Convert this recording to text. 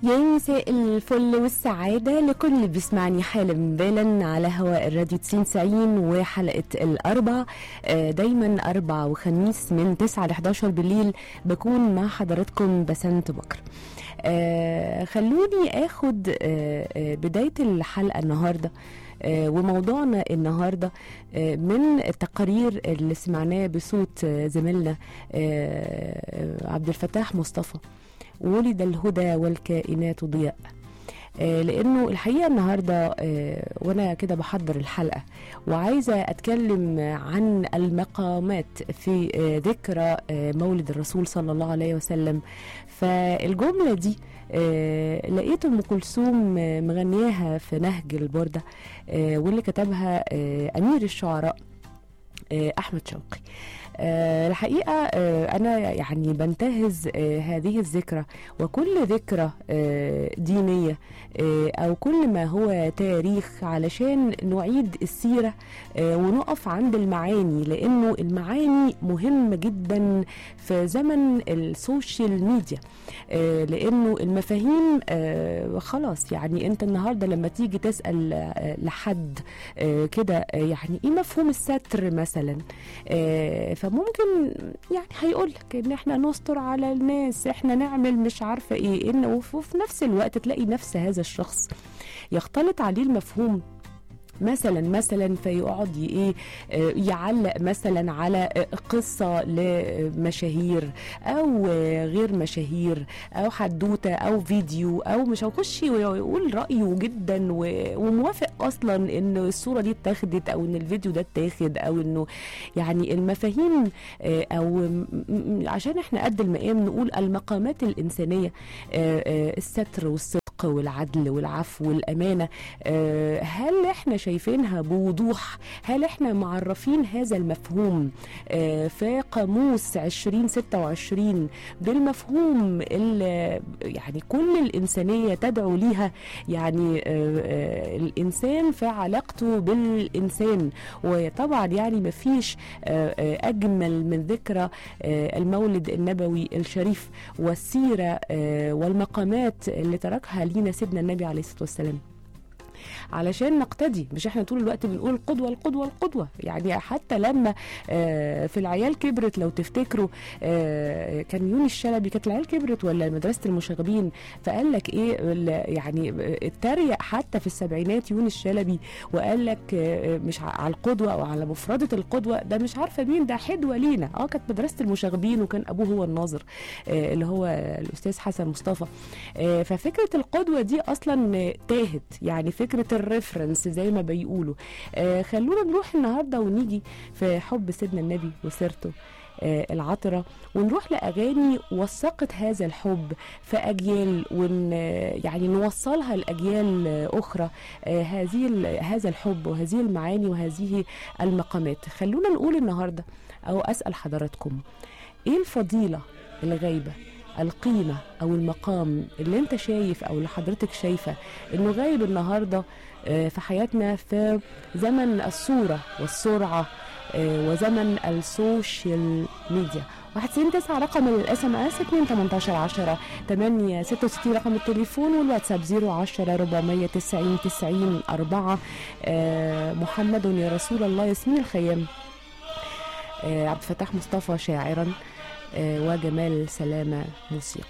يا مساء الفل والسعادة لكل اللي بيسمعني حالا بالا على هواء الراديو 90 90 وحلقة الأربع آه، دايما أربع وخميس من 9 ل 11 بالليل بكون مع حضراتكم بسنت بكر آه، خلوني اخد آه، آه، بداية الحلقة النهاردة آه، وموضوعنا النهاردة آه، من التقارير اللي سمعناه بصوت آه، زميلنا آه، عبد الفتاح مصطفى ولد الهدى والكائنات ضياء آه، لانه الحقيقه النهارده آه، وانا كده بحضر الحلقه وعايزه اتكلم عن المقامات في آه، ذكرى آه، مولد الرسول صلى الله عليه وسلم فالجمله دي آه، لقيت ام كلثوم آه، مغنياها في نهج البرده آه، واللي كتبها آه، امير الشعراء آه، احمد شوقي آه، الحقيقه آه، انا يعني بنتهز آه، هذه الذكرى وكل ذكرى آه، دينيه آه، او كل ما هو تاريخ علشان نعيد السيره آه، ونقف عند المعاني لانه المعاني مهمه جدا في زمن السوشيال ميديا آه، لانه المفاهيم آه، خلاص يعني انت النهارده لما تيجي تسال آه، لحد آه، كده آه، يعني ايه مفهوم الستر مثلا آه، فممكن يعني هيقول لك ان احنا نستر على الناس احنا نعمل مش عارفه ايه ان وف- وفي نفس الوقت تلاقي نفس هذا الشخص يختلط عليه المفهوم مثلا مثلا فيقعد ي- ايه آه، يعلق مثلا على آه، قصه لمشاهير او آه، غير مشاهير او حدوته او فيديو او مش هيخش ويقول رايه جدا و- وموافق اصلا ان الصوره دي اتاخدت او ان الفيديو ده اتاخد او انه يعني المفاهيم آه، او م- م- عشان احنا قد المقام نقول المقامات الانسانيه آه، آه، الستر والصدق والعدل والعفو والامانه آه، هل احنا شايفينها بوضوح هل احنا معرفين هذا المفهوم آه، في قاموس 2026 بالمفهوم اللي يعني كل الإنسانية تدعو ليها يعني آه، آه، الإنسان في علاقته بالإنسان وطبعا يعني مفيش آه، آه، أجمل من ذكرى آه، المولد النبوي الشريف والسيرة آه، والمقامات اللي تركها لينا سيدنا النبي عليه الصلاة والسلام علشان نقتدي مش احنا طول الوقت بنقول القدوه القدوه القدوه يعني حتى لما آه، في العيال كبرت لو تفتكروا آه، كان يوني الشلبي كانت العيال كبرت ولا مدرسه المشاغبين فقال لك ايه ال- يعني اتريق حتى في السبعينات يوني الشلبي وقال لك آه، مش ع- على القدوه او على مفرده القدوه ده مش عارفه مين ده حدوه لينا اه كانت مدرسه المشاغبين وكان ابوه هو الناظر آه، اللي هو الاستاذ حسن مصطفى آه، ففكره القدوه دي اصلا آه، تاهت يعني فكره الريفرنس زي ما بيقولوا آه، خلونا نروح النهارده ونيجي في حب سيدنا النبي وسيرته آه، العطرة ونروح لأغاني وثقت هذا الحب في أجيال ون يعني نوصلها لأجيال آه، أخرى آه، هذه ال- هذا الحب وهذه المعاني وهذه المقامات خلونا نقول النهاردة أو أسأل حضراتكم إيه الفضيلة الغايبة القيمة أو المقام اللي أنت شايف أو اللي حضرتك شايفة إنه غايب النهاردة آه، في حياتنا في زمن الصورة والسرعة آه، وزمن السوشيال ميديا 199 رقم الاس ام اس 2 18 10 8 66 رقم التليفون والواتساب 010 490 90 4 آه، محمد يا رسول الله ياسمين الخيام آه، عبد الفتاح مصطفى شاعرا آه، وجمال سلامة موسيقى